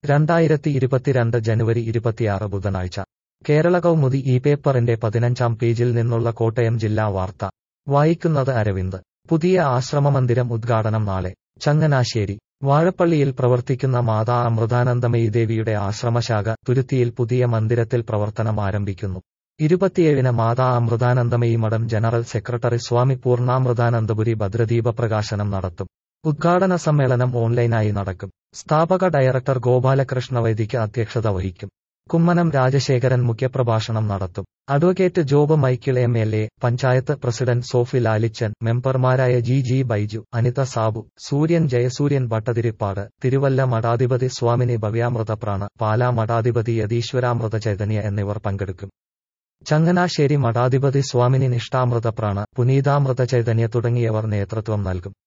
രണ്ടായിരത്തി ഇരുപത്തിരണ്ട് ജനുവരി ഇരുപത്തിയാറ് ബുധനാഴ്ച കേരള കൗമുദി ഈ പേപ്പറിന്റെ പതിനഞ്ചാം പേജിൽ നിന്നുള്ള കോട്ടയം ജില്ലാ വാർത്ത വായിക്കുന്നത് അരവിന്ദ് പുതിയ ആശ്രമമന്ദിരം ഉദ്ഘാടനം നാളെ ചങ്ങനാശ്ശേരി വാഴപ്പള്ളിയിൽ പ്രവർത്തിക്കുന്ന മാതാ അമൃതാനന്ദമയി ദേവിയുടെ ആശ്രമശാഖ തുരുത്തിയിൽ പുതിയ മന്ദിരത്തിൽ പ്രവർത്തനം ആരംഭിക്കുന്നു ഇരുപത്തിയേഴിന് മാതാ അമൃതാനന്ദമയി മഠം ജനറൽ സെക്രട്ടറി സ്വാമി പൂർണ്ണാമൃതാനന്ദപുരി ഭദ്രദീപ പ്രകാശനം നടത്തും ഉദ്ഘാടന സമ്മേളനം ഓൺലൈനായി നടക്കും സ്ഥാപക ഡയറക്ടർ ഗോപാലകൃഷ്ണ വൈദിക്ക് അധ്യക്ഷത വഹിക്കും കുമ്മനം രാജശേഖരൻ മുഖ്യപ്രഭാഷണം നടത്തും advocate Job Michael M L A panchayat president Sophie Lalichan മെമ്പർമാരായ ജി ജി ബൈജു അനിത സാബു സൂര്യൻ ജയസൂര്യൻ ഭട്ടതിരിപ്പാട് തിരുവല്ല മഠാധിപതി സ്വാമിനി ഭവ്യാമൃതപ്രാണ് പാലാ മഠാധിപതി യതീശ്വരാമൃത ചൈതന്യ എന്നിവർ പങ്കെടുക്കും ചങ്ങനാശ്ശേരി മഠാധിപതി സ്വാമിനി നിഷ്ഠാമൃതപ്രാണ് പുനീതാമൃത ചൈതന്യ തുടങ്ങിയവർ നേതൃത്വം നൽകും